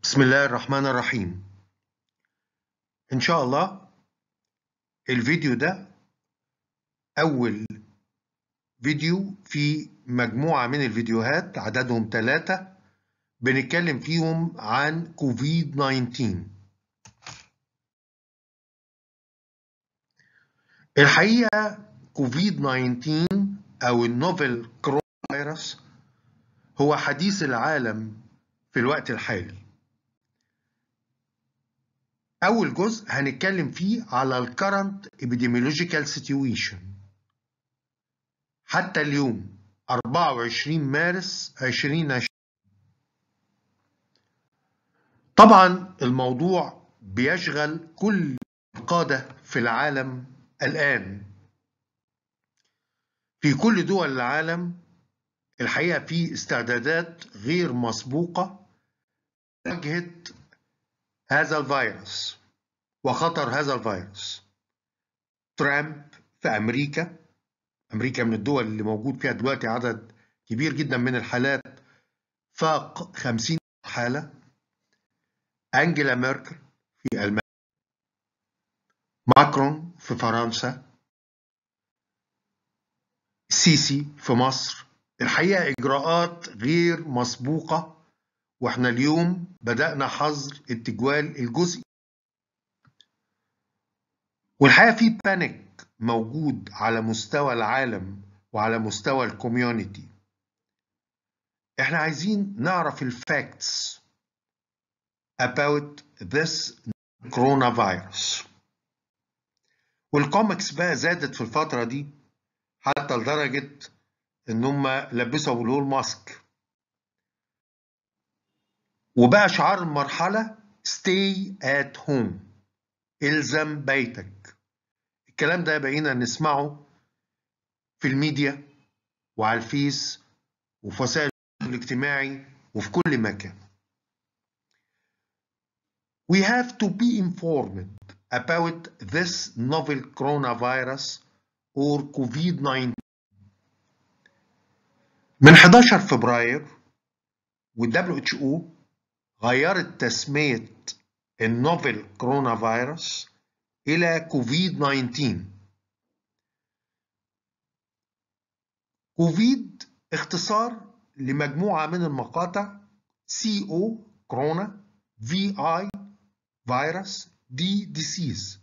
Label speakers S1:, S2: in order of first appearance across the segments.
S1: بسم الله الرحمن الرحيم إن شاء الله الفيديو ده أول فيديو في مجموعة من الفيديوهات عددهم ثلاثة بنتكلم فيهم عن كوفيد 19 الحقيقة كوفيد 19 أو النوفل كورونا فيروس هو حديث العالم في الوقت الحالي أول جزء هنتكلم فيه على ال current epidemiological situation حتى اليوم 24 مارس 2020 طبعا الموضوع بيشغل كل القادة في العالم الآن في كل دول العالم الحقيقة في استعدادات غير مسبوقة لمواجهة هذا الفيروس وخطر هذا الفيروس ترامب في أمريكا أمريكا من الدول اللي موجود فيها دلوقتي عدد كبير جدا من الحالات فاق 50 حالة أنجيلا ميركل في ألمانيا ماكرون في فرنسا السيسي في مصر الحقيقة إجراءات غير مسبوقة واحنا اليوم بدأنا حظر التجوال الجزئي والحقيقة في بانيك موجود على مستوى العالم وعلى مستوى الكوميونتي احنا عايزين نعرف الفاكتس about this coronavirus والكوميكس بقى زادت في الفترة دي حتى لدرجة ان هم لبسوا بالهول ماسك وبقى شعار المرحلة stay at home الزم بيتك الكلام ده بقينا نسمعه في الميديا وعلى الفيس وفي وسائل الاجتماعي وفي كل مكان We have to be informed about this novel coronavirus or COVID-19 من 11 فبراير وال WHO غيرت تسمية النوفل كورونا فيروس إلى كوفيد 19 كوفيد اختصار لمجموعة من المقاطع سي او كورونا في اي فيروس دي ديسيز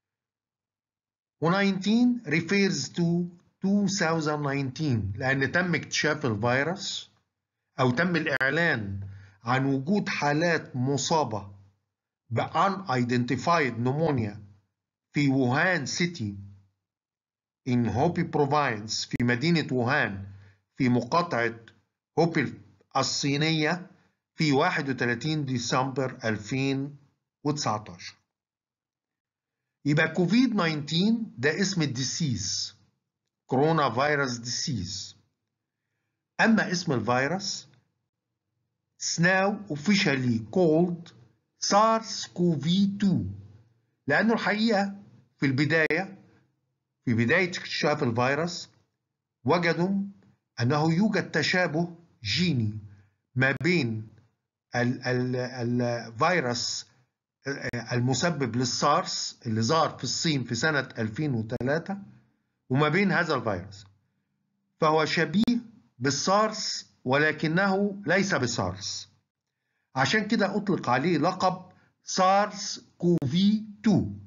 S1: و19 refers to 2019 لأن تم اكتشاف الفيروس أو تم الإعلان عن وجود حالات مصابة ب unidentified pneumonia في ووهان سيتي in هوبي بروفاينس في مدينة ووهان في مقاطعة هوبي الصينية في 31 ديسمبر 2019 يبقى كوفيد 19 ده اسم الديسيز كورونا فيروس ديسيز أما اسم الفيروس It's now officially called SARS-CoV-2 لأنه الحقيقة في البداية في بداية اكتشاف الفيروس وجدوا أنه يوجد تشابه جيني ما بين الفيروس المسبب للسارس اللي ظهر في الصين في سنة 2003 وما بين هذا الفيروس فهو شبيه بالسارس ولكنه ليس بسارس عشان كده أطلق عليه لقب سارس كوفي 2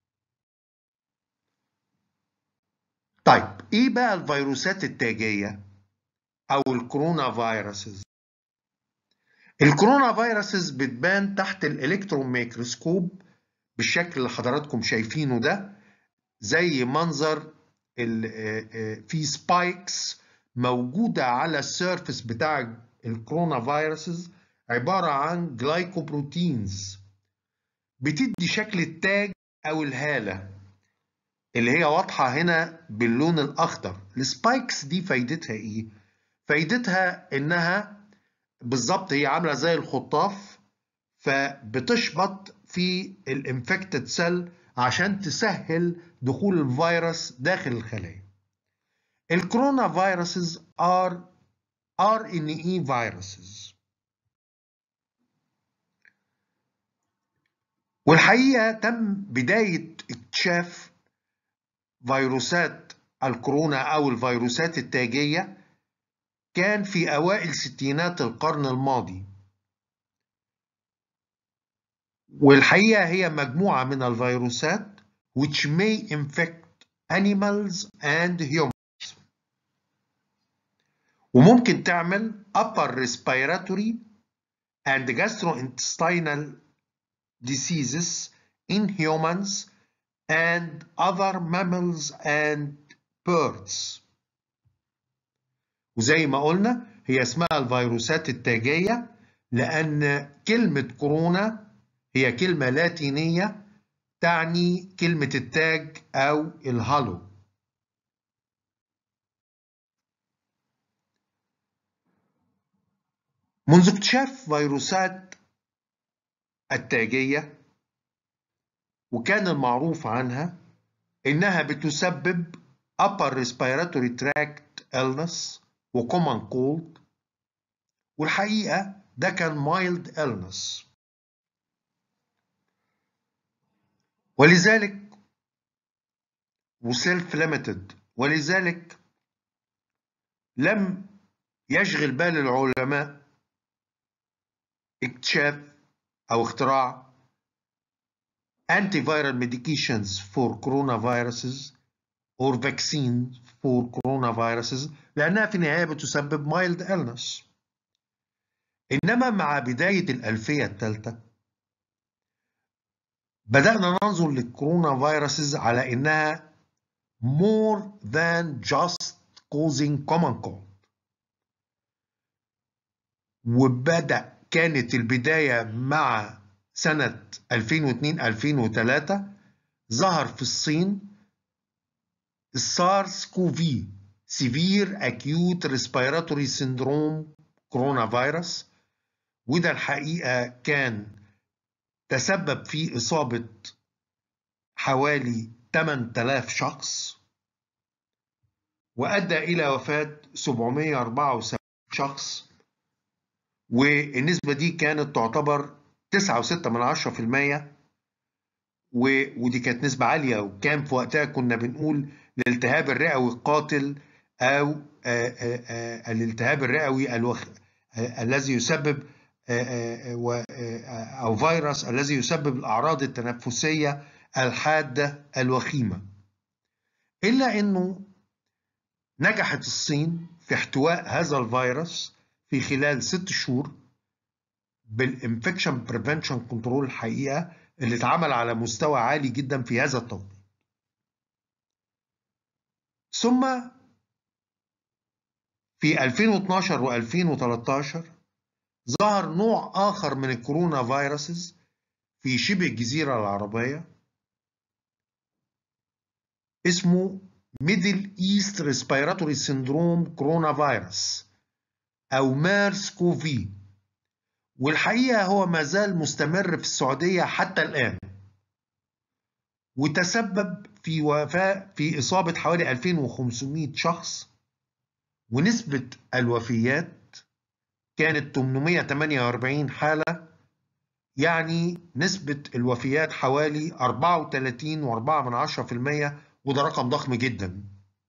S1: طيب ايه بقى الفيروسات التاجية او الكورونا فيروسز الكورونا فيروسز بتبان تحت الالكترون ميكروسكوب بالشكل اللي حضراتكم شايفينه ده زي منظر في سبايكس موجودة على السيرفس بتاع الكورونا فيروسز عبارة عن جلايكوبروتينز بتدي شكل التاج أو الهالة اللي هي واضحة هنا باللون الأخضر السبايكس دي فايدتها إيه؟ فايدتها إنها بالظبط هي عاملة زي الخطاف فبتشبط في الانفكتد سيل عشان تسهل دخول الفيروس داخل الخلايا الكورونا فيروسز are RNA viruses والحقيقة تم بداية اكتشاف فيروسات الكورونا أو الفيروسات التاجية كان في أوائل ستينات القرن الماضي والحقيقة هي مجموعة من الفيروسات which may infect animals and humans وممكن تعمل upper respiratory and gastrointestinal diseases in humans and other mammals and birds وزي ما قلنا هي اسمها الفيروسات التاجية لأن كلمة كورونا هي كلمة لاتينية تعني كلمة التاج أو الهالو منذ اكتشاف فيروسات التاجية وكان المعروف عنها إنها بتسبب upper respiratory tract illness و common cold والحقيقة ده كان mild illness ولذلك وسيلف ليميتد ولذلك لم يشغل بال العلماء اكتشاف او اختراع antiviral medications for coronaviruses or vaccines for coronaviruses لأنها في النهاية بتسبب mild illness إنما مع بداية الألفية الثالثة بدأنا ننظر للكورونا فيروسز على إنها more than just causing common cold وبدأ كانت البداية مع سنة 2002-2003 ظهر في الصين السارس كوفي Severe Acute Respiratory Syndrome كورونا فيروس وده الحقيقة كان تسبب في إصابة حوالي 8000 شخص وأدى إلى وفاة 774 شخص والنسبة دي كانت تعتبر 9.6 من 10% ودي كانت نسبة عالية وكان في وقتها كنا بنقول الالتهاب الرئوي القاتل أو الالتهاب الرئوي الوخ... الذي يسبب أو فيروس الذي يسبب الأعراض التنفسية الحادة الوخيمة إلا أنه نجحت الصين في احتواء هذا الفيروس في خلال ست شهور بالانفكشن بريفنشن كنترول الحقيقة اللي اتعمل على مستوى عالي جدا في هذا التوقيت ثم في 2012 و2013 ظهر نوع آخر من الكورونا فيروسز في شبه الجزيرة العربية اسمه ميدل ايست ريسبيراتوري سيندروم كورونا فيروس أو مارس كوفي والحقيقة هو ما زال مستمر في السعودية حتى الآن وتسبب في وفاة في إصابة حوالي 2500 شخص ونسبة الوفيات كانت 848 حالة يعني نسبة الوفيات حوالي 34.4% وده رقم ضخم جدا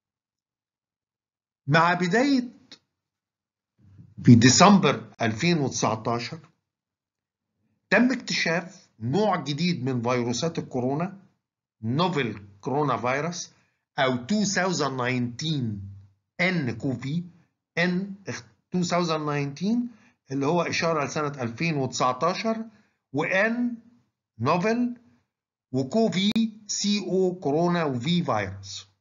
S1: مع بداية في ديسمبر 2019 تم اكتشاف نوع جديد من فيروسات الكورونا نوفل كورونا فيروس او 2019 ان كوفي ان 2019 اللي هو اشاره لسنه 2019 وان نوفل وكوفي سي او كورونا وفي فيروس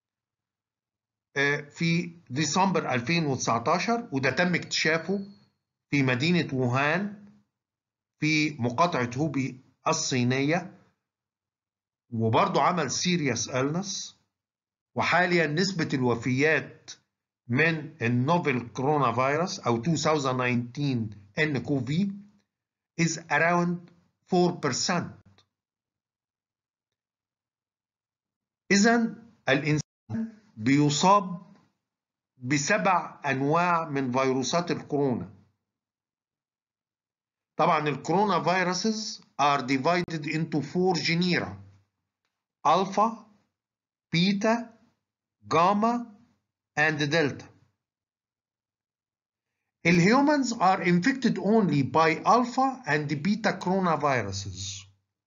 S1: في ديسمبر 2019 وده تم اكتشافه في مدينة ووهان في مقاطعة هوبي الصينية وبرضه عمل سيريس إلنس وحاليا نسبة الوفيات من النوفل كورونا فيروس أو 2019 ان كوفي is around 4% إذا الإنسان بيصاب بسبع أنواع من فيروسات الكورونا طبعا الكورونا فيروسز are divided into four genera alpha beta gamma and delta الهيومنز are infected only by alpha and beta coronaviruses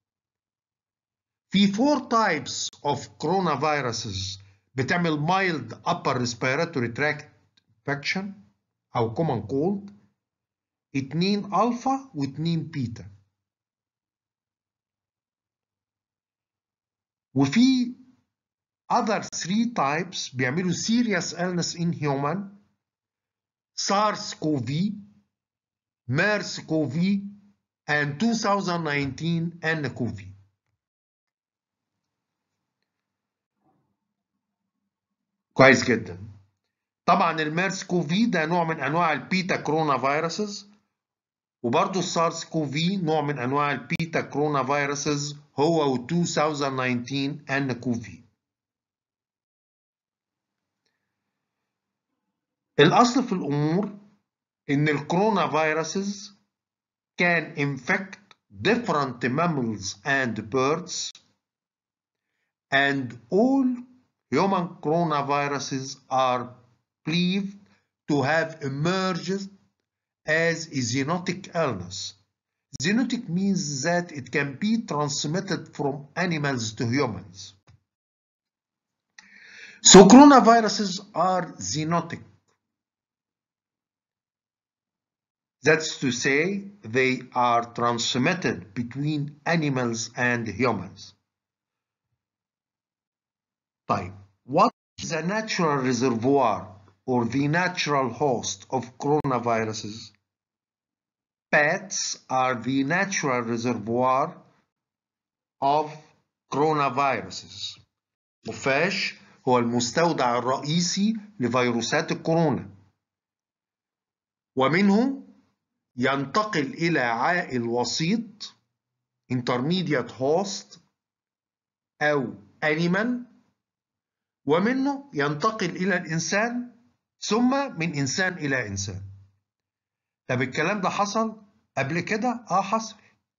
S1: في four types of coronaviruses بتعمل mild upper respiratory tract infection او common cold اتنين الفا واتنين بيتا وفي other three types بيعملوا serious illness in human SARS-CoV, MERS-CoV and 2019 nCoV. كويس جدا طبعا الميرس كوفي ده نوع من انواع البيتا كورونا فيروسز وبرضه السارس كوفي نوع من انواع البيتا كورونا فيروسز هو و 2019 ان كوفي الاصل في الامور ان الكورونا فيروسز can infect different mammals and birds and all human coronaviruses are believed to have emerged as a zoonotic illness. Zoonotic means that it can be transmitted from animals to humans. So coronaviruses are zoonotic. That's to say, they are transmitted between animals and humans. طيب, what is the natural reservoir or the natural host of coronaviruses? Bats are the natural reservoir of coronaviruses. خفاش هو المستودع الرئيسي لفيروسات الكورونا. ومنه ينتقل إلى عائل وسيط intermediate host أو animal ومنه ينتقل إلى الإنسان ثم من إنسان إلى إنسان طب الكلام ده حصل قبل كده؟ آه حصل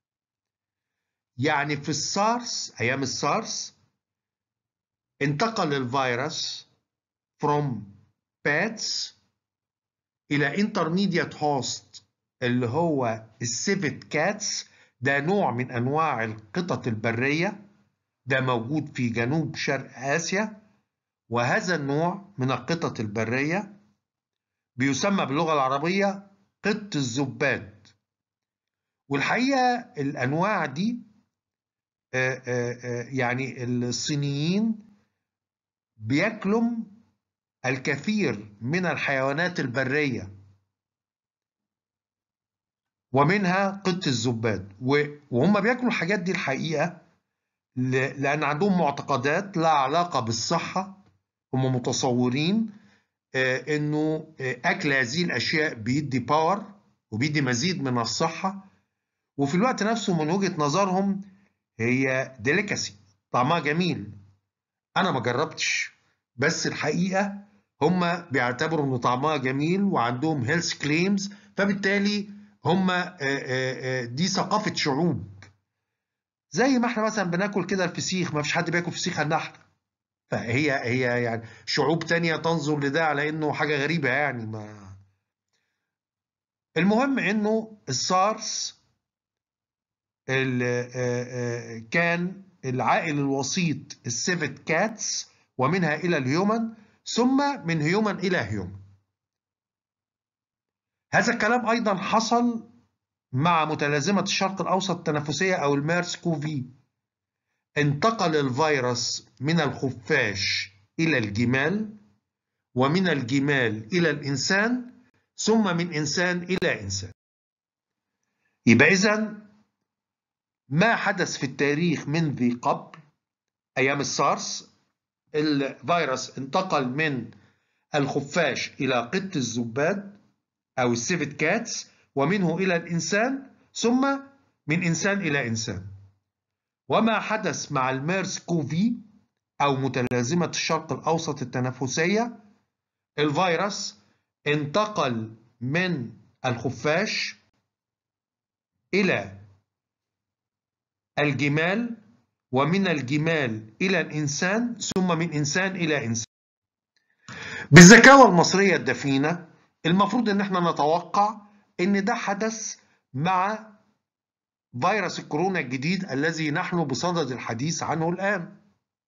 S1: يعني في السارس أيام السارس انتقل الفيروس from bats إلى intermediate host اللي هو السيفت كاتس ده نوع من أنواع القطط البرية ده موجود في جنوب شرق آسيا وهذا النوع من القطط البرية بيسمى باللغة العربية قط الزباد والحقيقة الأنواع دي يعني الصينيين بياكلوا الكثير من الحيوانات البرية ومنها قط الزباد وهم بياكلوا الحاجات دي الحقيقة لأن عندهم معتقدات لا علاقة بالصحة هم متصورين انه اكل هذه الاشياء بيدي باور وبيدي مزيد من الصحه وفي الوقت نفسه من وجهه نظرهم هي ديليكاسي طعمها جميل انا ما جربتش بس الحقيقه هم بيعتبروا ان طعمها جميل وعندهم هيلث كليمز فبالتالي هم دي ثقافه شعوب زي ما احنا مثلا بناكل كده الفسيخ ما فيش حد بياكل فسيخ الا احنا فهي هي يعني شعوب تانية تنظر لده على انه حاجة غريبة يعني ما المهم انه السارس كان العائل الوسيط السيفت كاتس ومنها الى الهيومن ثم من هيومن الى هيومن هذا الكلام ايضا حصل مع متلازمة الشرق الاوسط التنفسية او الميرس كوفي انتقل الفيروس من الخفاش إلى الجمال ومن الجمال إلى الإنسان ثم من إنسان إلى إنسان يبقى إذا ما حدث في التاريخ من ذي قبل أيام السارس الفيروس انتقل من الخفاش إلى قط الزباد أو السيفت كاتس ومنه إلى الإنسان ثم من إنسان إلى إنسان وما حدث مع الميرس كوفي أو متلازمة الشرق الأوسط التنفسية الفيروس انتقل من الخفاش إلى الجمال ومن الجمال إلى الإنسان ثم من إنسان إلى إنسان بالذكاوة المصرية الدفينة المفروض إن احنا نتوقع إن ده حدث مع فيروس الكورونا الجديد الذي نحن بصدد الحديث عنه الآن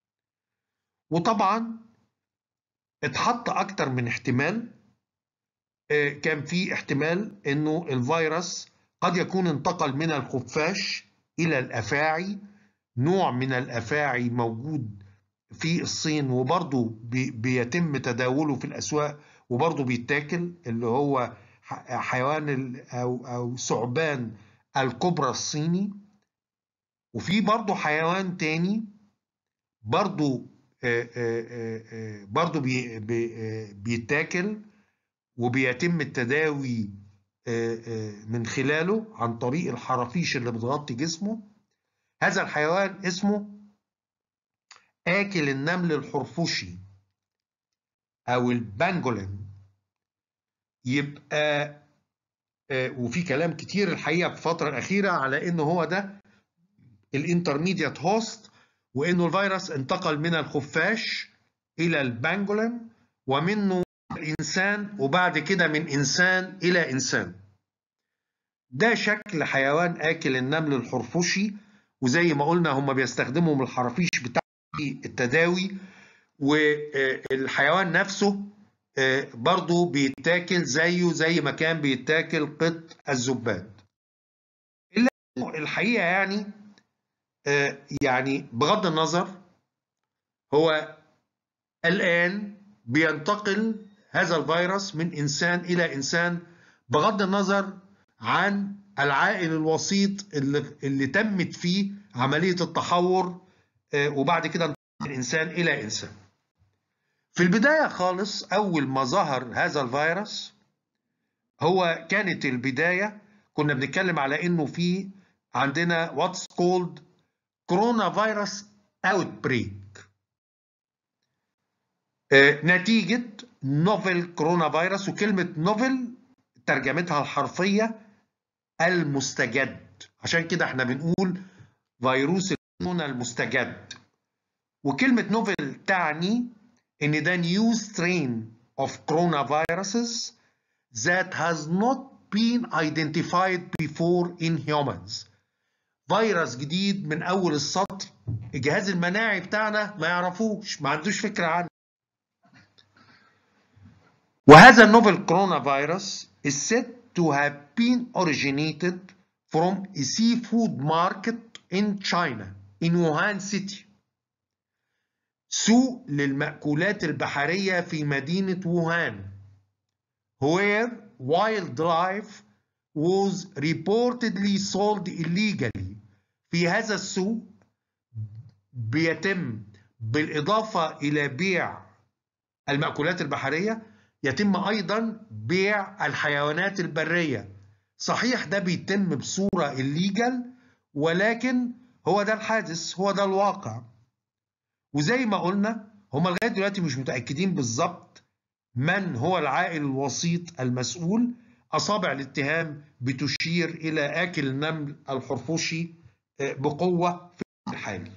S1: وطبعا اتحط أكتر من احتمال كان في احتمال إنه الفيروس قد يكون انتقل من الخفاش إلى الأفاعي نوع من الأفاعي موجود في الصين وبرضه بيتم تداوله في الأسواق وبرضه بيتاكل اللي هو حيوان أو أو ثعبان الكبرى الصيني وفي برضه حيوان تاني برضه برضه بي بيتاكل وبيتم التداوي من خلاله عن طريق الحرافيش اللي بتغطي جسمه هذا الحيوان اسمه آكل النمل الحرفوشي أو البانجولين يبقى وفي كلام كتير الحقيقة في الفترة الأخيرة على إنه هو ده الانترميديات هوست وإنه الفيروس انتقل من الخفاش إلى البانجولين ومنه الإنسان وبعد كده من إنسان إلى إنسان ده شكل حيوان آكل النمل الحرفوشي وزي ما قلنا هم بيستخدموا من الحرافيش بتاع التداوي والحيوان نفسه برضه بيتاكل زيه زي ما كان بيتاكل قط الزباد إلا الحقيقة يعني يعني بغض النظر هو الآن بينتقل هذا الفيروس من إنسان إلى إنسان بغض النظر عن العائل الوسيط اللي, اللي تمت فيه عملية التحور وبعد كده من إنسان إلى إنسان في البداية خالص أول ما ظهر هذا الفيروس هو كانت البداية كنا بنتكلم على إنه في عندنا what's called كورونا فيروس outbreak نتيجة نوفل كورونا فيروس وكلمة نوفل ترجمتها الحرفية المستجد عشان كده احنا بنقول فيروس الكورونا المستجد وكلمة نوفل تعني ان ده new strain of coronaviruses that has not been identified before in humans فيروس جديد من اول السطر الجهاز المناعي بتاعنا ما يعرفوش ما عندوش فكرة عنه وهذا النوفل كورونا فيروس is said to have been originated from a seafood market in China in Wuhan city سوق للمأكولات البحرية في مدينة ووهان where wildlife was reportedly sold illegally في هذا السوق بيتم بالإضافة إلى بيع المأكولات البحرية يتم أيضا بيع الحيوانات البرية صحيح ده بيتم بصورة الليجل ولكن هو ده الحادث هو ده الواقع وزي ما قلنا هما لغاية دلوقتي مش متأكدين بالظبط من هو العائل الوسيط المسؤول أصابع الاتهام بتشير إلى آكل النمل الحرفوشي بقوة في الحالي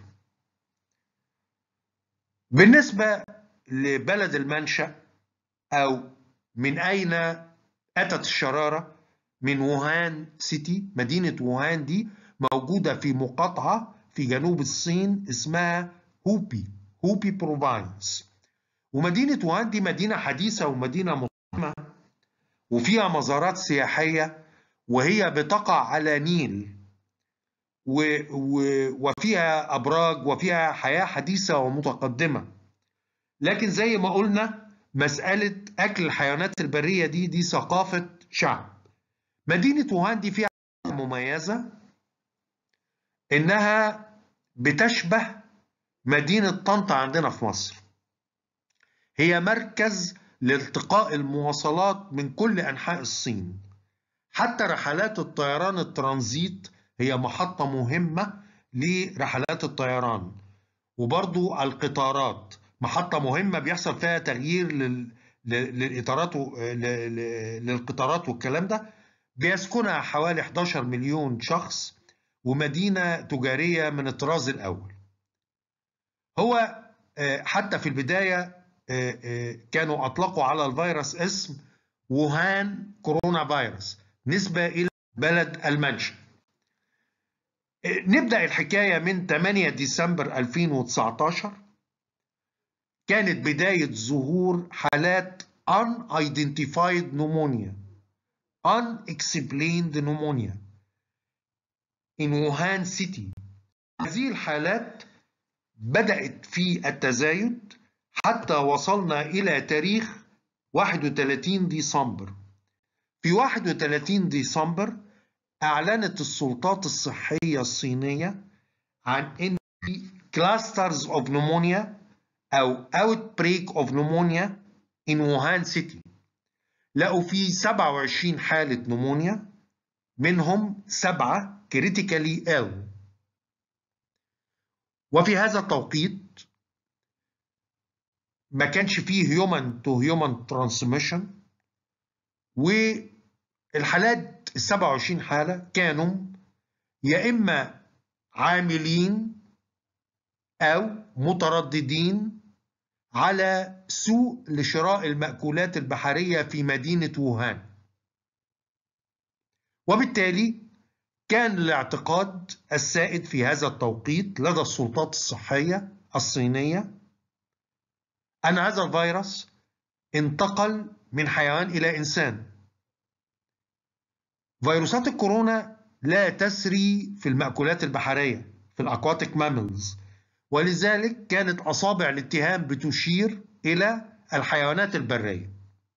S1: بالنسبة لبلد المنشأ أو من أين أتت الشرارة من ووهان سيتي مدينة ووهان دي موجودة في مقاطعة في جنوب الصين اسمها هوبي هوبي بروفاينس ومدينة ووهان دي مدينة حديثة ومدينة مصممة وفيها مزارات سياحية وهي بتقع على نيل و و وفيها أبراج وفيها حياة حديثة ومتقدمة لكن زي ما قلنا مسألة أكل الحيوانات البرية دي دي ثقافة شعب مدينة ووهان دي فيها مميزة إنها بتشبه مدينة طنطا عندنا في مصر هي مركز لالتقاء المواصلات من كل أنحاء الصين حتى رحلات الطيران الترانزيت هي محطة مهمة لرحلات الطيران وبرضو القطارات محطة مهمة بيحصل فيها تغيير لل... للإطارات و... للقطارات والكلام ده بيسكنها حوالي 11 مليون شخص ومدينة تجارية من الطراز الأول هو حتى في البداية كانوا أطلقوا على الفيروس اسم ووهان كورونا فيروس نسبة إلى بلد المنشأ نبدأ الحكاية من 8 ديسمبر 2019 كانت بداية ظهور حالات unidentified pneumonia unexplained pneumonia in Wuhan City هذه الحالات بدأت في التزايد حتى وصلنا إلى تاريخ 31 ديسمبر في 31 ديسمبر أعلنت السلطات الصحية الصينية عن أن في clusters of pneumonia أو outbreak of pneumonia in Wuhan City لقوا في 27 حالة نمونيا منهم سبعة critically ill وفي هذا التوقيت ما كانش فيه human to human transmission والحالات ال 27 حالة كانوا يا إما عاملين أو مترددين على سوق لشراء المأكولات البحرية في مدينة ووهان وبالتالي كان الاعتقاد السائد في هذا التوقيت لدى السلطات الصحية الصينية أن هذا الفيروس انتقل من حيوان إلى إنسان فيروسات الكورونا لا تسري في المأكولات البحرية في الأكواتيك ماملز ولذلك كانت أصابع الاتهام بتشير إلى الحيوانات البرية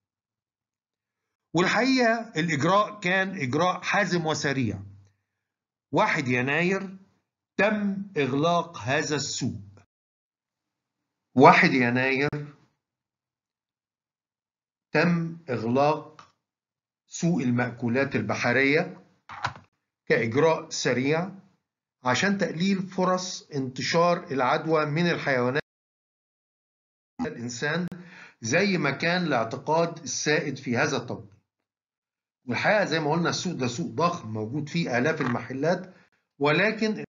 S1: والحقيقة الإجراء كان إجراء حازم وسريع 1 يناير تم إغلاق هذا السوق 1 يناير تم إغلاق سوق المأكولات البحرية كإجراء سريع عشان تقليل فرص انتشار العدوى من الحيوانات الإنسان زي ما كان الاعتقاد السائد في هذا التوقيت والحقيقة زي ما قلنا السوق ده سوق ضخم موجود فيه آلاف المحلات ولكن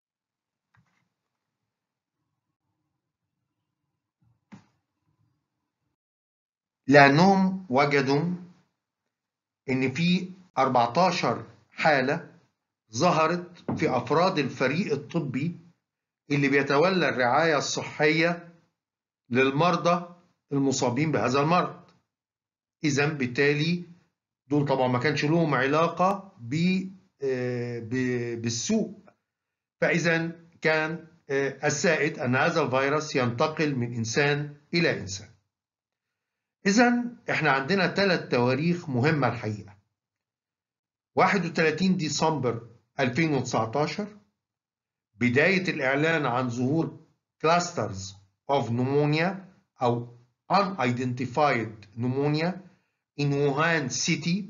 S1: لأنهم وجدوا إن في 14 حالة ظهرت في أفراد الفريق الطبي اللي بيتولى الرعاية الصحية للمرضى المصابين بهذا المرض إذا بالتالي دول طبعا ما كانش لهم علاقة بالسوق فإذا كان السائد أن هذا الفيروس ينتقل من إنسان إلى إنسان إذا إحنا عندنا ثلاث تواريخ مهمة الحقيقة 31 ديسمبر 2019 بداية الإعلان عن ظهور clusters of pneumonia أو unidentified pneumonia in Wuhan City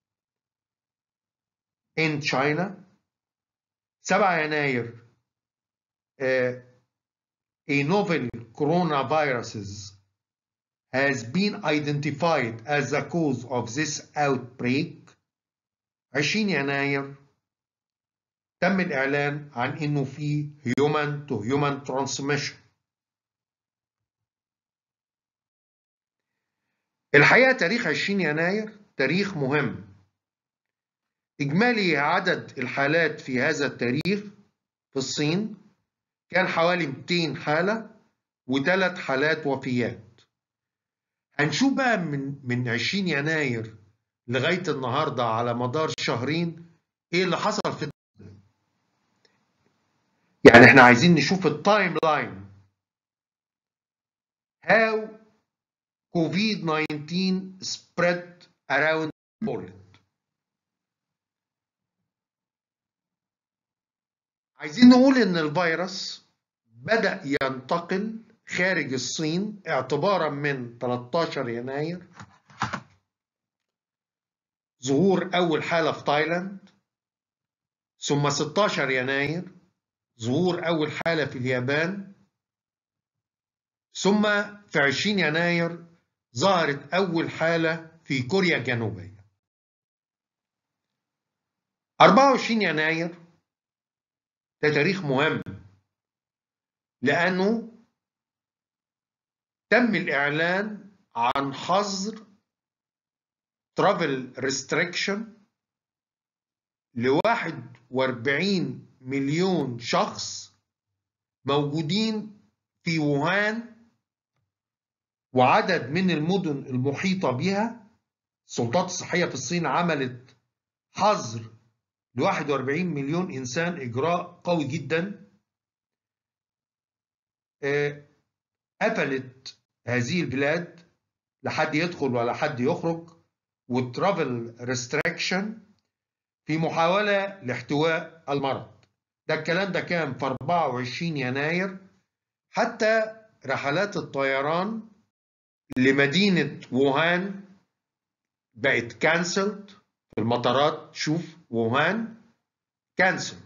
S1: in China 7 يناير uh, a novel coronaviruses has been identified as the cause of this outbreak 20 يناير تم الإعلان عن إنه في human to human transmission. الحقيقة تاريخ 20 يناير تاريخ مهم. إجمالي عدد الحالات في هذا التاريخ في الصين كان حوالي 200 حالة وثلاث حالات وفيات. هنشوف بقى من من 20 يناير لغاية النهاردة على مدار شهرين إيه اللي حصل في يعني احنا عايزين نشوف التايم لاين how COVID-19 spread around the world عايزين نقول ان الفيروس بدأ ينتقل خارج الصين اعتبارا من 13 يناير ظهور أول حالة في تايلاند ثم 16 يناير ظهور أول حالة في اليابان ثم في 20 يناير ظهرت أول حالة في كوريا الجنوبية 24 يناير ده تاريخ مهم لأنه تم الإعلان عن حظر ترافل ريستريكشن ل 41 مليون شخص موجودين في ووهان وعدد من المدن المحيطة بها السلطات الصحية في الصين عملت حظر ل 41 مليون إنسان إجراء قوي جدا قفلت هذه البلاد لحد يدخل ولا حد يخرج والترافل ريستريكشن في محاولة لاحتواء المرض ده الكلام ده كان في 24 يناير حتى رحلات الطيران لمدينة ووهان بقت كانسلد في المطارات شوف ووهان كانسلد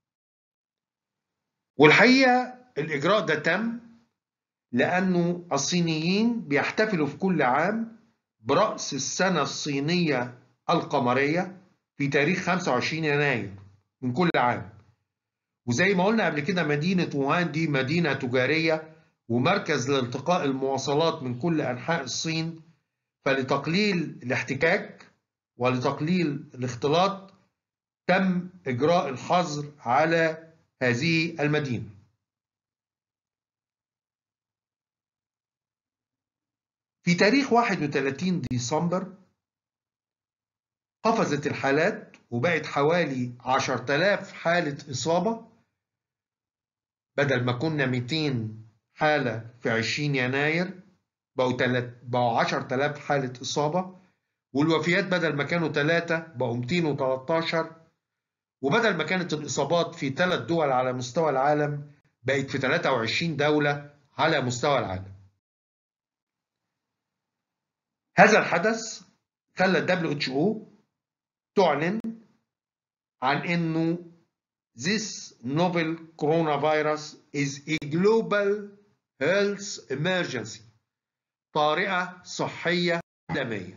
S1: والحقيقة الإجراء ده تم لأنه الصينيين بيحتفلوا في كل عام برأس السنة الصينية القمرية في تاريخ 25 يناير من كل عام وزي ما قلنا قبل كده مدينة ووهان دي مدينة تجارية ومركز لالتقاء المواصلات من كل أنحاء الصين فلتقليل الاحتكاك ولتقليل الاختلاط تم إجراء الحظر على هذه المدينة في تاريخ 31 ديسمبر قفزت الحالات وبقت حوالي 10000 حالة إصابة بدل ما كنا 200 حالة في 20 يناير بقوا تلت بقوا 10000 حالة إصابة والوفيات بدل ما كانوا 3 بقوا 213 وبدل ما كانت الإصابات في ثلاث دول على مستوى العالم بقت في 23 دولة على مستوى العالم هذا الحدث خلى ال WHO تعلن عن انه this novel coronavirus is a global health emergency طارئة صحية عالمية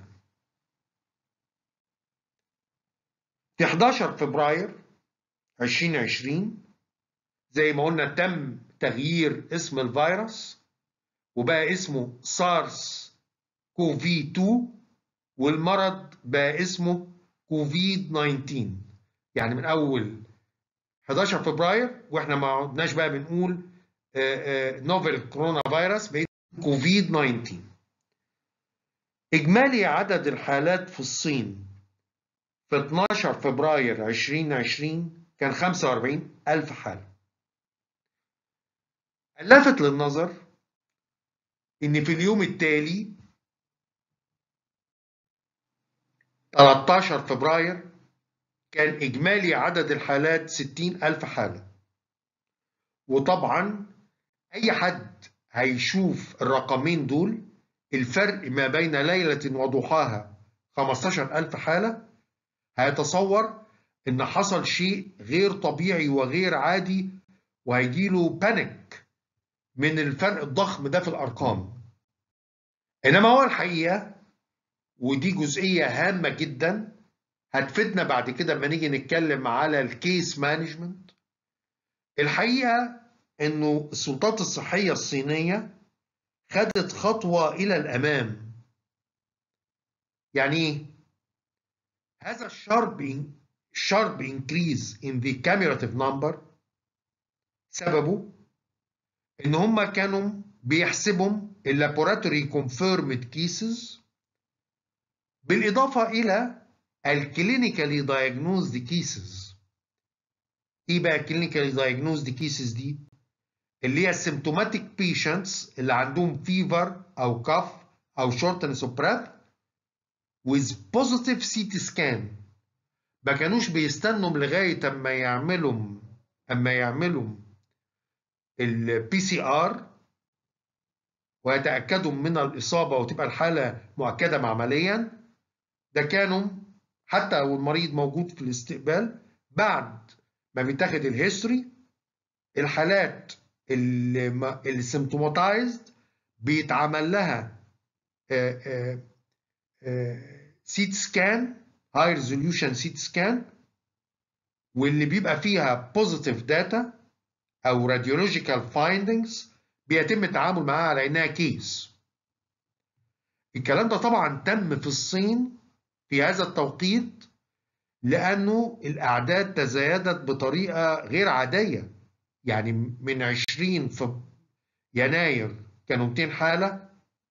S1: في 11 فبراير 2020 زي ما قلنا تم تغيير اسم الفيروس وبقى اسمه سارس كوفي 2 والمرض بقى اسمه كوفيد 19 يعني من اول 11 فبراير واحنا ما عدناش بقى بنقول نوفل كورونا فيروس بقيت كوفيد 19 اجمالي عدد الحالات في الصين في 12 فبراير 2020 كان 45 ألف حالة اللافت للنظر إن في اليوم التالي 13 فبراير كان إجمالي عدد الحالات 60 ألف حالة وطبعا أي حد هيشوف الرقمين دول الفرق ما بين ليلة وضحاها 15 ألف حالة هيتصور إن حصل شيء غير طبيعي وغير عادي وهيجيله بانيك من الفرق الضخم ده في الأرقام إنما هو الحقيقة ودي جزئية هامة جدا هتفيدنا بعد كده لما نيجي نتكلم على الكيس مانجمنت الحقيقة انه السلطات الصحية الصينية خدت خطوة إلى الأمام يعني ايه؟ هذا الشارب sharp increase in the cumulative number سببه ان هم كانوا بيحسبوا اللابوراتوري confirmed cases بالإضافة إلى الكلينيكالي دايجنوزد كيسز إيه بقى الكلينيكالي دايجنوزد كيسز دي؟ اللي هي السيمتوماتيك بيشنتس اللي عندهم فيفر أو كف أو شورتنس اوف بريث with positive CT scan ما كانوش بيستنوا لغاية أما يعملوا أما يعملوا البي سي ار ويتأكدوا من الإصابة وتبقى الحالة مؤكدة معمليا ده كانوا حتى لو المريض موجود في الاستقبال بعد ما بيتاخد الهيستوري الحالات اللي سيمتوماتايزد بيتعمل لها سيت سكان هاي ريزوليوشن سيت سكان واللي بيبقى فيها positive data أو radiological findings بيتم التعامل معاها على إنها كيس. الكلام ده طبعا تم في الصين في هذا التوقيت لأنه الأعداد تزايدت بطريقة غير عادية يعني من 20 في يناير كانوا 200 حالة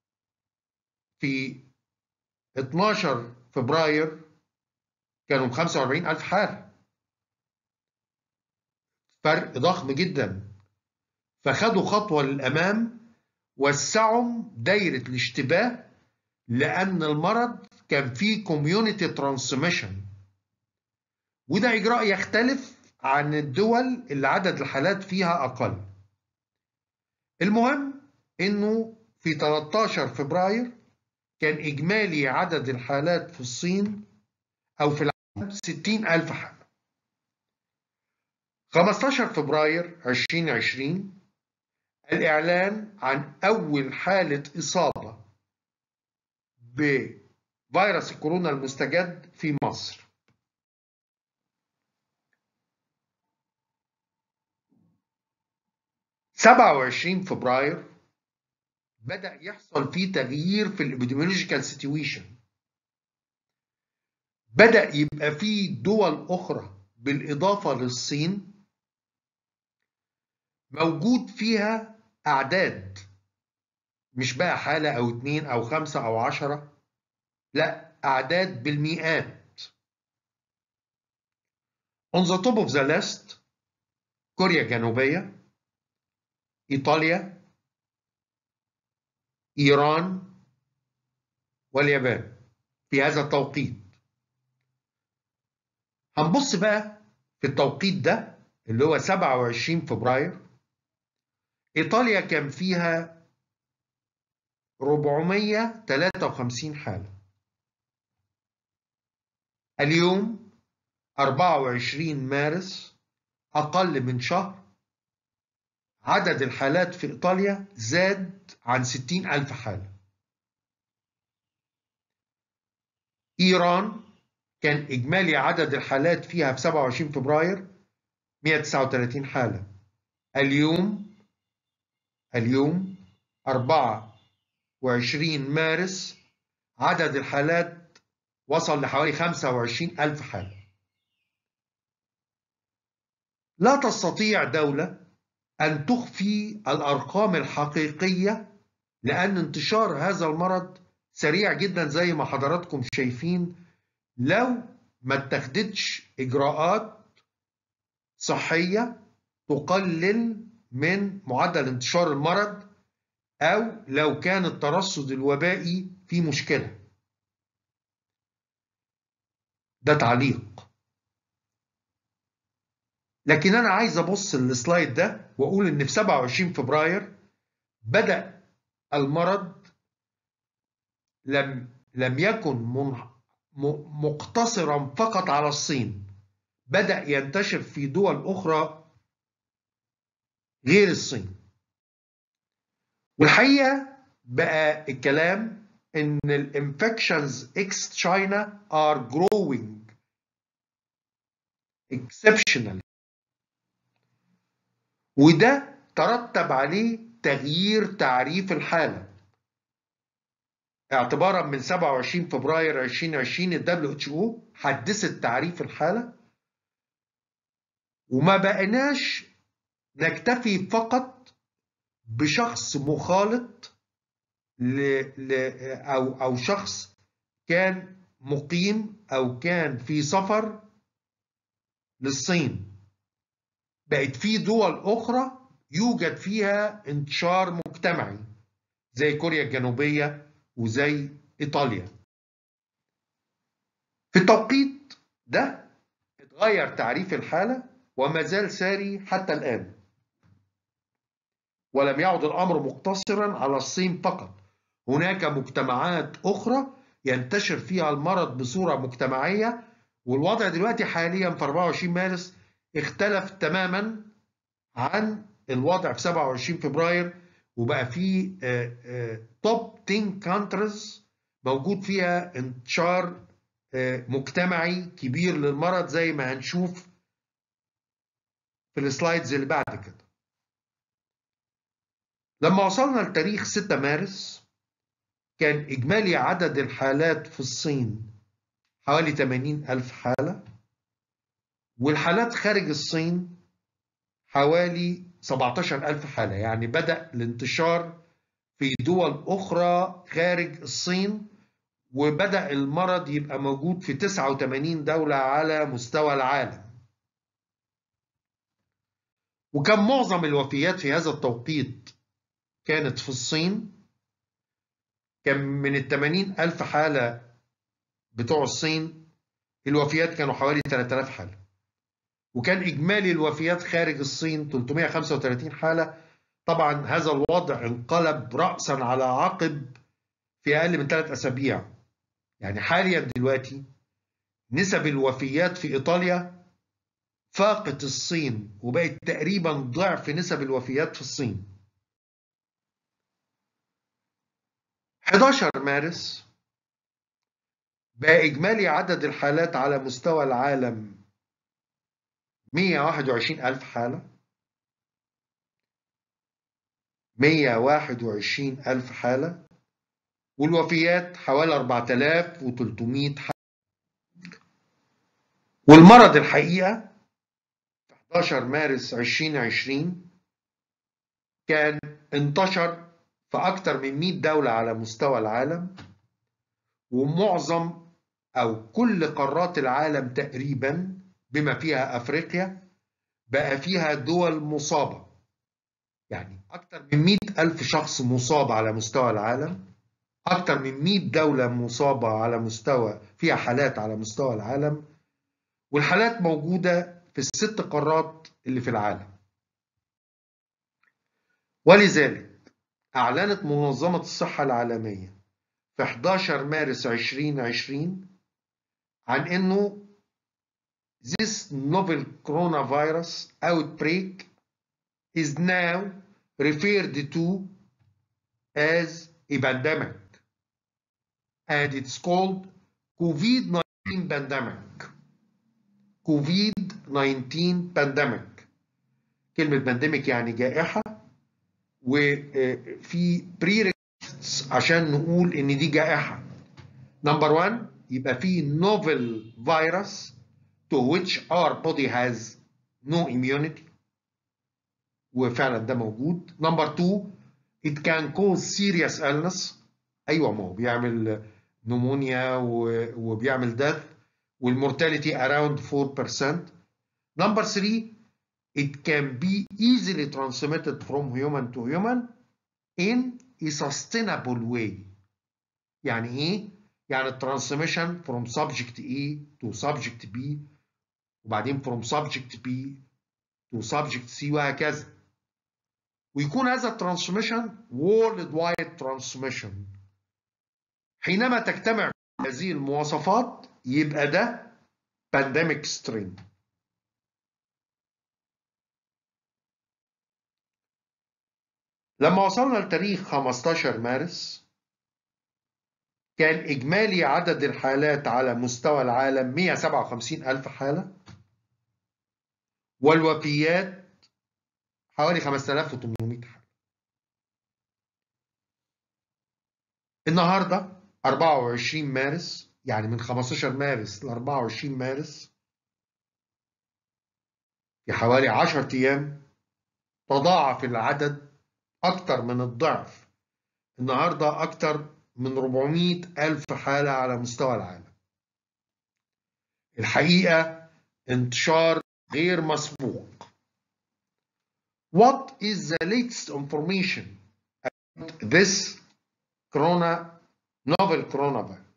S1: في 12 فبراير كانوا 45 ألف حالة فرق ضخم جدا فخدوا خطوة للأمام وسعوا دايرة الاشتباه لأن المرض كان فيه كوميونيتي ترانسميشن وده إجراء يختلف عن الدول اللي عدد الحالات فيها أقل المهم إنه في 13 فبراير كان إجمالي عدد الحالات في الصين أو في العالم 60 ألف حالة 15 فبراير 2020 الإعلان عن أول حالة إصابة بفيروس الكورونا المستجد في مصر سبعة وعشرين فبراير بدأ يحصل فيه تغيير في الابيديميولوجيكال سيتويشن بدأ يبقى فيه دول أخرى بالإضافة للصين موجود فيها أعداد مش بقى حالة أو اتنين أو خمسة أو عشرة لا أعداد بالمئات On the top of the list كوريا الجنوبية إيطاليا إيران واليابان في هذا التوقيت هنبص بقى في التوقيت ده اللي هو 27 فبراير إيطاليا كان فيها 453 حالة اليوم 24 مارس أقل من شهر عدد الحالات في إيطاليا زاد عن 60 ألف حالة إيران كان إجمالي عدد الحالات فيها في 27 فبراير 139 حالة اليوم اليوم 24 مارس عدد الحالات وصل لحوالي 25 ألف حالة لا تستطيع دولة أن تخفي الأرقام الحقيقية لأن انتشار هذا المرض سريع جدا زي ما حضراتكم شايفين لو ما اتخذتش إجراءات صحية تقلل من معدل انتشار المرض أو لو كان الترصد الوبائي فيه مشكلة ده تعليق لكن أنا عايز أبص السلايد ده وأقول إن في 27 فبراير بدأ المرض لم لم يكن من مقتصرا فقط على الصين بدأ ينتشر في دول أخرى غير الصين والحقيقة بقى الكلام إن الانفكشنز اكس تشاينا are growing exceptionally وده ترتب عليه تغيير تعريف الحالة اعتبارا من 27 فبراير 2020 ال WHO حدثت تعريف الحالة وما بقيناش نكتفي فقط بشخص مخالط ل... ل... أو أو شخص كان مقيم أو كان في سفر للصين بقت في دول أخرى يوجد فيها انتشار مجتمعي زي كوريا الجنوبية وزي إيطاليا في التوقيت ده اتغير تعريف الحالة وما زال ساري حتى الآن ولم يعد الأمر مقتصرا على الصين فقط هناك مجتمعات أخرى ينتشر فيها المرض بصورة مجتمعية والوضع دلوقتي حاليا في 24 مارس اختلف تماما عن الوضع في 27 فبراير وبقى في توب 10 كانترز موجود فيها انتشار مجتمعي كبير للمرض زي ما هنشوف في السلايدز اللي بعد كده لما وصلنا لتاريخ 6 مارس كان إجمالي عدد الحالات في الصين حوالي 80 ألف حالة والحالات خارج الصين حوالي 17 ألف حالة يعني بدأ الانتشار في دول أخرى خارج الصين وبدأ المرض يبقى موجود في 89 دولة على مستوى العالم وكان معظم الوفيات في هذا التوقيت كانت في الصين كان من ال 80 ألف حالة بتوع الصين الوفيات كانوا حوالي 3000 حالة وكان إجمالي الوفيات خارج الصين 335 حالة طبعا هذا الوضع انقلب رأسا على عقب في أقل من ثلاث أسابيع يعني حاليا دلوقتي نسب الوفيات في إيطاليا فاقت الصين وبقت تقريبا ضعف نسب الوفيات في الصين 11 مارس بقى إجمالي عدد الحالات على مستوى العالم 121 ألف حالة 121 ألف حالة والوفيات حوالي 4300 حالة والمرض الحقيقة في 11 مارس 2020 كان انتشر في أكثر من 100 دولة على مستوى العالم ومعظم أو كل قارات العالم تقريبا بما فيها أفريقيا بقى فيها دول مصابة يعني أكثر من 100 ألف شخص مصاب على مستوى العالم أكثر من 100 دولة مصابة على مستوى فيها حالات على مستوى العالم والحالات موجودة في الست قارات اللي في العالم ولذلك أعلنت منظمة الصحة العالمية في 11 مارس 2020 عن إنه this novel coronavirus outbreak is now referred to as a pandemic and it's called COVID-19 pandemic COVID-19 pandemic كلمة pandemic يعني جائحة وفي بري عشان نقول ان دي جائحة نمبر 1 يبقى في novel virus to which our body has no immunity وفعلا ده موجود نمبر 2 it can cause serious illness ايوه ما هو بيعمل نمونيا وبيعمل death والمورتاليتي around 4% نمبر 3 it can be easily transmitted from human to human in a sustainable way يعني ايه يعني الترانسميشن from subject A to subject B وبعدين from subject B to subject C وهكذا ويكون هذا الترانسميشن world wide transmission حينما تجتمع هذه المواصفات يبقى ده pandemic strain لما وصلنا لتاريخ 15 مارس كان إجمالي عدد الحالات على مستوى العالم 157 ألف حالة والوفيات حوالي 5800 حالة النهاردة 24 مارس يعني من 15 مارس ل 24 مارس في حوالي 10 أيام تضاعف العدد أكثر من الضعف النهاردة أكثر من 400 ألف حالة على مستوى العالم الحقيقة انتشار غير مسبوق What is the latest information about this corona novel coronavirus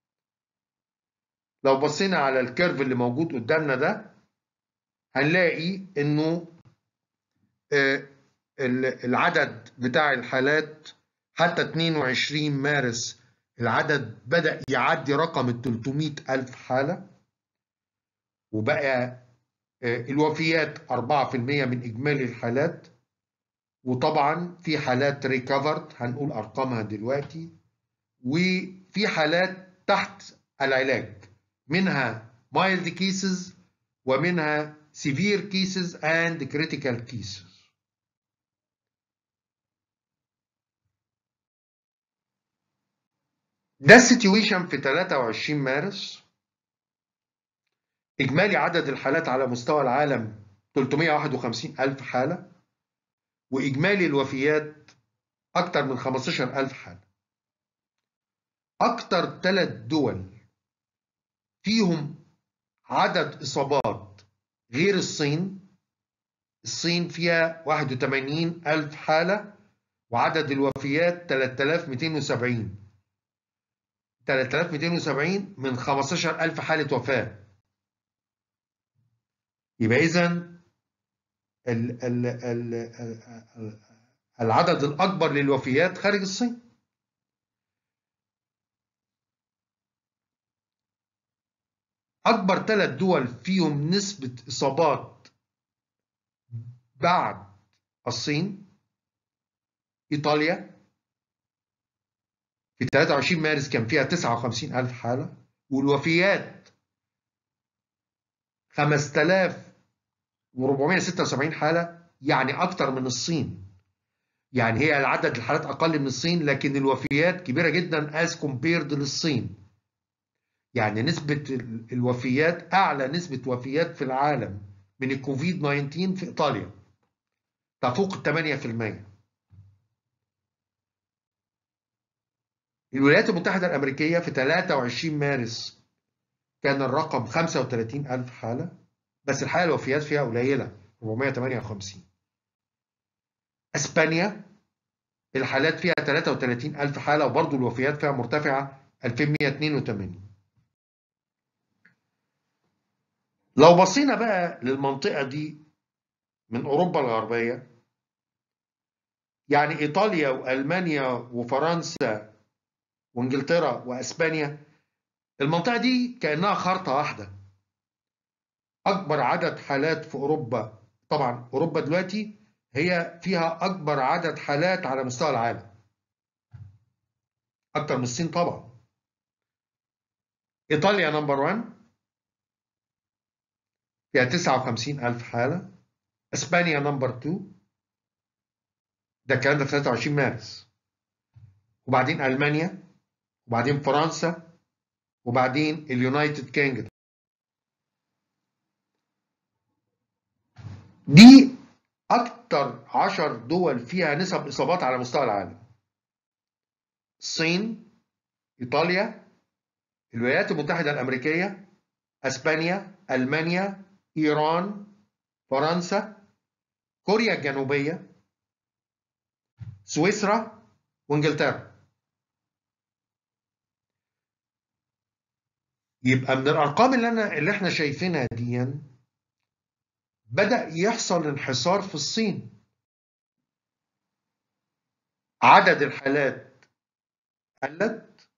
S1: لو بصينا على الكيرف اللي موجود قدامنا ده هنلاقي انه العدد بتاع الحالات حتى 22 مارس العدد بدأ يعدي رقم ال 300 ألف حالة وبقى الوفيات 4% من إجمالي الحالات وطبعا في حالات ريكفرد هنقول أرقامها دلوقتي وفي حالات تحت العلاج منها مايلد كيسز ومنها severe cases and critical cases ده السيتويشن في 23 مارس إجمالي عدد الحالات على مستوى العالم 351 ألف حالة وإجمالي الوفيات أكثر من 15 ألف حالة أكثر ثلاث دول فيهم عدد إصابات غير الصين الصين فيها 81 ألف حالة وعدد الوفيات 3270 3270 من 15000 حالة وفاة يبقى إذا العدد الأكبر للوفيات خارج الصين أكبر ثلاث دول فيهم نسبة إصابات بعد الصين إيطاليا في 23 مارس كان فيها 59 ألف حالة والوفيات 5476 حالة يعني أكتر من الصين يعني هي العدد الحالات أقل من الصين لكن الوفيات كبيرة جدا as compared للصين يعني نسبة الوفيات أعلى نسبة وفيات في العالم من الكوفيد 19 في إيطاليا تفوق 8% الولايات المتحدة الأمريكية في 23 مارس كان الرقم 35 ألف حالة بس الحالة الوفيات فيها قليلة 458 أسبانيا الحالات فيها 33 ألف حالة وبرضه الوفيات فيها مرتفعة 2182 لو بصينا بقى للمنطقة دي من أوروبا الغربية يعني إيطاليا وألمانيا وفرنسا وانجلترا واسبانيا المنطقه دي كانها خرطه واحده اكبر عدد حالات في اوروبا طبعا اوروبا دلوقتي هي فيها اكبر عدد حالات على مستوى العالم اكتر من الصين طبعا ايطاليا نمبر 1 فيها 59 الف حاله اسبانيا نمبر 2 ده الكلام ده في 23 مارس وبعدين المانيا وبعدين فرنسا وبعدين اليونايتد كينجدوم دي أكتر عشر دول فيها نسب إصابات على مستوى العالم الصين إيطاليا الولايات المتحدة الأمريكية أسبانيا ألمانيا إيران فرنسا كوريا الجنوبية سويسرا وانجلترا يبقى من الارقام اللي انا اللي احنا شايفينها دي بدا يحصل انحسار في الصين عدد الحالات قلت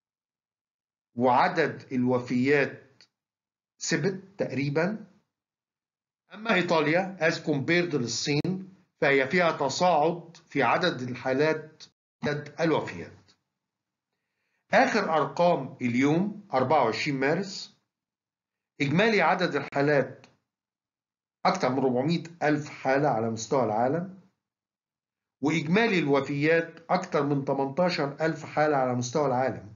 S1: وعدد الوفيات ثبت تقريبا اما ايطاليا as compared للصين فهي فيها تصاعد في عدد الحالات عدد الوفيات آخر أرقام اليوم 24 مارس إجمالي عدد الحالات أكثر من 400 ألف حالة على مستوى العالم وإجمالي الوفيات أكثر من 18 ألف حالة على مستوى العالم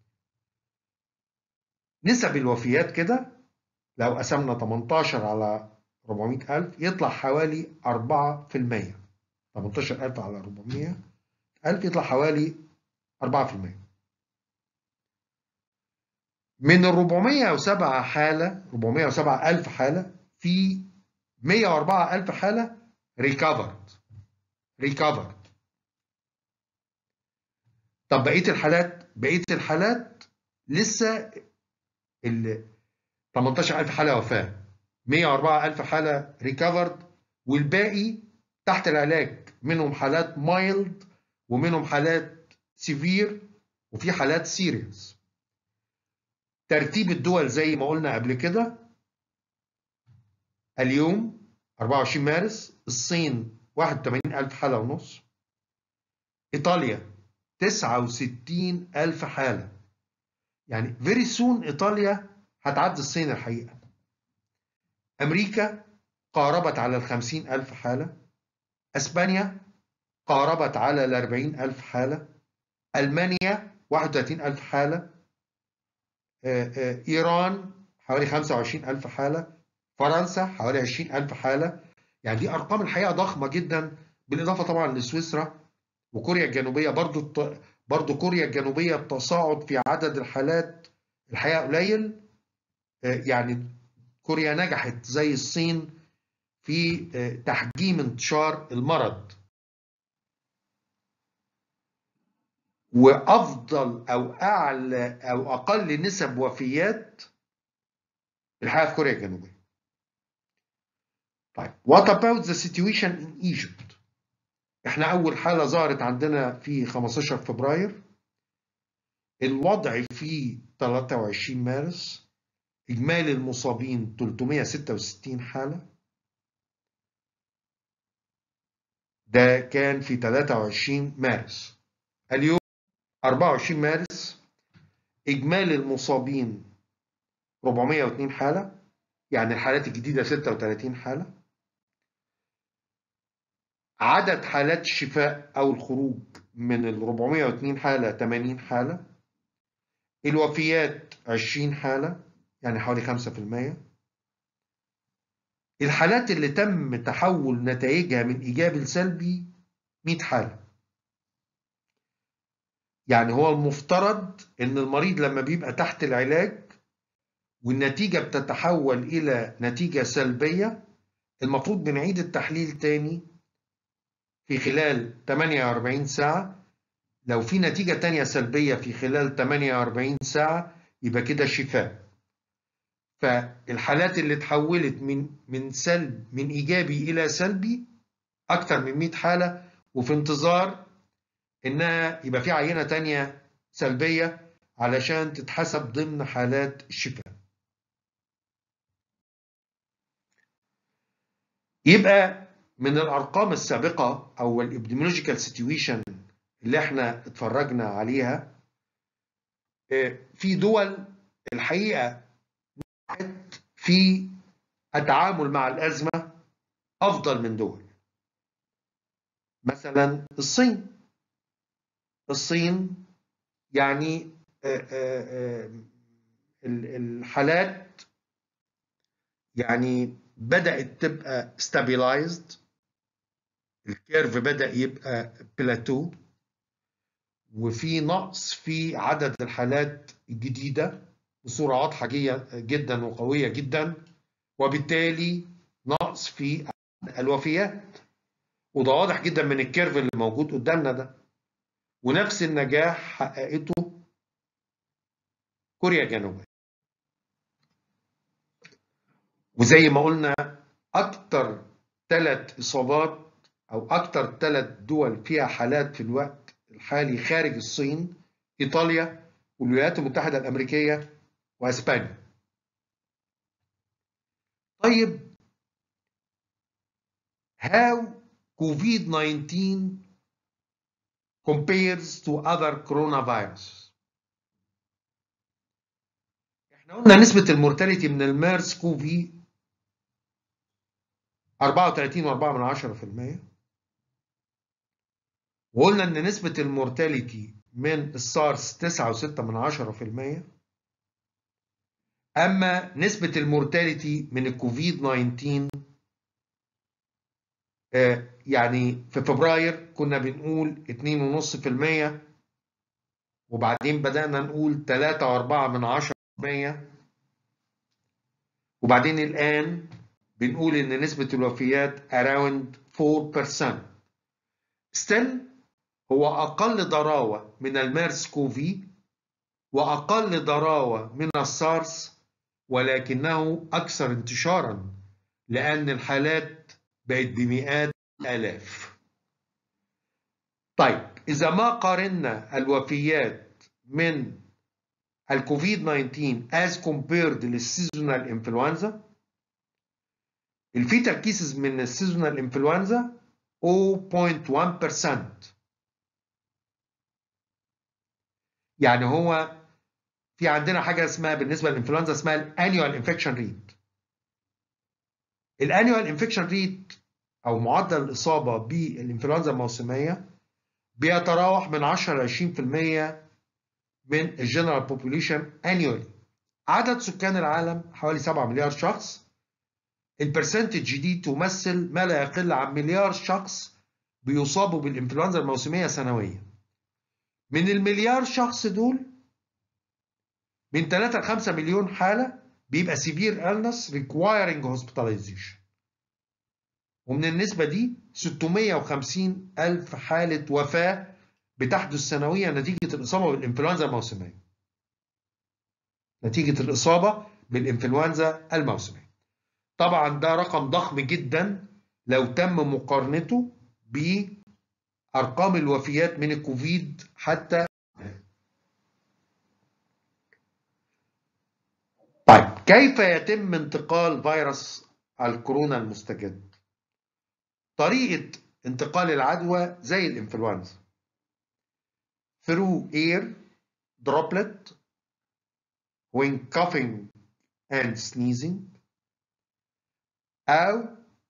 S1: نسب الوفيات كده لو قسمنا 18 على 400 ألف يطلع حوالي 4% 18 ألف على 400 ألف يطلع حوالي 4% من ال 407 حالة 407 ألف حالة في 104 ألف حالة ريكفرد ريكفرد طب بقية الحالات بقية الحالات لسه ال 18000 حالة وفاة 104 ألف حالة ريكفرد والباقي تحت العلاج منهم حالات مايلد ومنهم حالات سيفير وفي حالات سيريس ترتيب الدول زي ما قلنا قبل كده اليوم 24 مارس الصين 81 ألف حالة ونص إيطاليا 69 ألف حالة يعني فيري سون إيطاليا هتعدي الصين الحقيقة أمريكا قاربت على الخمسين ألف حالة أسبانيا قاربت على الأربعين ألف حالة ألمانيا واحد وثلاثين ألف حالة إيران حوالي خمسة وعشرين ألف حالة فرنسا حوالي عشرين ألف حالة يعني دي أرقام الحقيقة ضخمة جدا بالإضافة طبعا لسويسرا وكوريا الجنوبية برضو برضو كوريا الجنوبية التصاعد في عدد الحالات الحقيقة قليل يعني كوريا نجحت زي الصين في تحجيم انتشار المرض وافضل او اعلى او اقل نسب وفيات الحقيقه في كوريا الجنوبيه. طيب what about the situation in Egypt؟ احنا اول حاله ظهرت عندنا في 15 فبراير الوضع في 23 مارس اجمالي المصابين 366 حاله ده كان في 23 مارس اليوم 24 مارس إجمالي المصابين 402 حالة يعني الحالات الجديدة 36 حالة عدد حالات الشفاء أو الخروج من ال 402 حالة 80 حالة الوفيات 20 حالة يعني حوالي 5% الحالات اللي تم تحول نتائجها من إيجابي لسلبي 100 حالة يعني هو المفترض ان المريض لما بيبقى تحت العلاج والنتيجة بتتحول إلى نتيجة سلبية المفروض بنعيد التحليل تاني في خلال 48 ساعة لو في نتيجة تانية سلبية في خلال 48 ساعة يبقى كده شفاء فالحالات اللي اتحولت من من سلب من إيجابي إلى سلبي أكتر من 100 حالة وفي انتظار انها يبقى في عينه تانية سلبيه علشان تتحسب ضمن حالات الشفاء يبقى من الارقام السابقه او الابديمولوجيكال سيتويشن اللي احنا اتفرجنا عليها في دول الحقيقه في التعامل مع الازمه افضل من دول مثلا الصين الصين يعني الحالات يعني بدأت تبقى stabilized الكيرف بدأ يبقى بلاتو وفي نقص في عدد الحالات الجديدة بصورة واضحة جدا وقوية جدا وبالتالي نقص في الوفيات وده واضح جدا من الكيرف اللي موجود قدامنا ده ونفس النجاح حققته كوريا الجنوبية وزي ما قلنا أكتر ثلاث إصابات أو أكتر ثلاث دول فيها حالات في الوقت الحالي خارج الصين إيطاليا والولايات المتحدة الأمريكية وأسبانيا طيب how COVID-19 compares to other coronavirus احنا قلنا نسبة المورتاليتي من الميرس كوفي 34.4% وقلنا ان نسبة المورتاليتي من السارس 9.6% اما نسبة المورتاليتي من الكوفيد 19 يعني في فبراير كنا بنقول 2.5% وبعدين بدأنا نقول 3.4% وبعدين الآن بنقول إن نسبة الوفيات around 4% still هو أقل ضراوة من الميرس كوفي وأقل ضراوة من السارس ولكنه أكثر انتشارا لأن الحالات بقت بمئات آلاف طيب إذا ما قارنا الوفيات من الكوفيد 19 as compared للسيزونال انفلونزا الفيتال كيسز من السيزونال انفلونزا 0.1% يعني هو في عندنا حاجه اسمها بالنسبه للانفلونزا اسمها الانيوال انفكشن ريت الانيوال انفكشن ريت او معدل الاصابه بالانفلونزا الموسميه بيتراوح من 10 ل 20% من الجنرال بوبوليشن انيولي عدد سكان العالم حوالي 7 مليار شخص البرسنتج دي تمثل ما لا يقل عن مليار شخص بيصابوا بالانفلونزا الموسميه سنويا من المليار شخص دول من 3 ل 5 مليون حاله بيبقى سيفير illness requiring hospitalization ومن النسبة دي 650 ألف حالة وفاة بتحدث سنويا نتيجة الإصابة بالإنفلونزا الموسمية نتيجة الإصابة بالإنفلونزا الموسمية طبعا ده رقم ضخم جدا لو تم مقارنته بأرقام الوفيات من الكوفيد حتى طيب كيف يتم انتقال فيروس الكورونا المستجد؟ طريقة انتقال العدوى زي الانفلونزا through air droplet when coughing and sneezing أو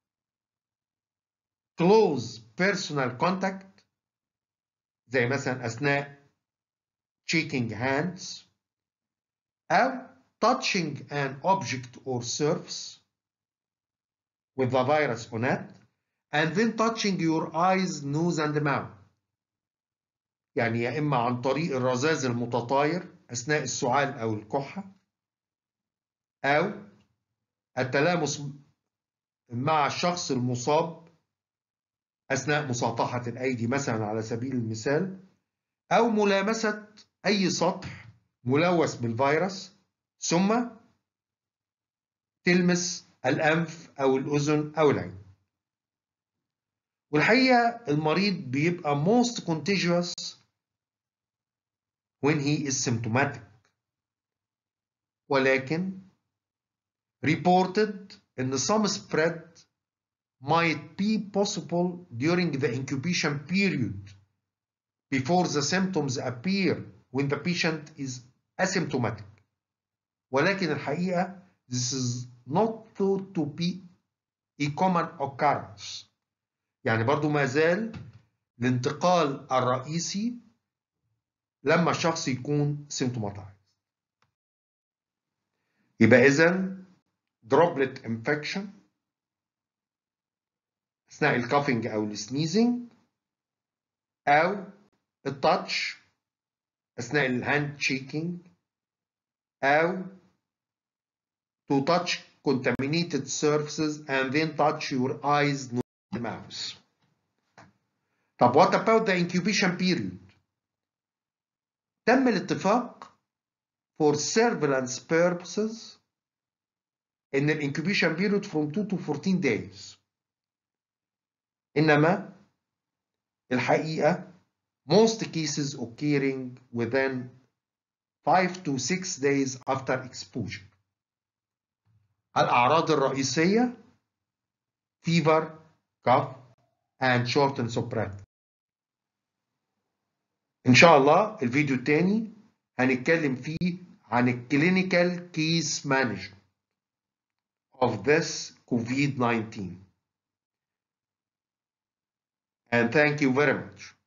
S1: close personal contact زي مثلا أثناء shaking hands أو touching an object or surface with the virus on it and then touching your eyes, nose and mouth. يعني يا إما عن طريق الرذاذ المتطاير أثناء السعال أو الكحة أو التلامس مع الشخص المصاب أثناء مساطحة الأيدي مثلا على سبيل المثال أو ملامسة أي سطح ملوث بالفيروس ثم تلمس الأنف أو الأذن أو العين والحقيقة المريض بيبقى most contagious when he is symptomatic ولكن reported in some spread might be possible during the incubation period before the symptoms appear when the patient is asymptomatic ولكن الحقيقة this is not thought to be a common occurrence يعني برضو ما زال الانتقال الرئيسي لما الشخص يكون symptomatized يبقى إذا droplet infection أثناء الكافينج أو السنيزنج أو التاتش أثناء الهاند شيكينج أو to touch contaminated surfaces and then touch your eyes, nose, and mouth. طب what about the incubation period? تم الاتفاق for surveillance purposes in the incubation period from 2 to 14 days. إنما الحقيقة most cases occurring within 5 to 6 days after exposure. الأعراض الرئيسية fever, cough, and shortness of breath. إن شاء الله الفيديو التاني هنتكلم فيه عن الكلينيكال كيس مانجمنت of this COVID-19. And thank you very much.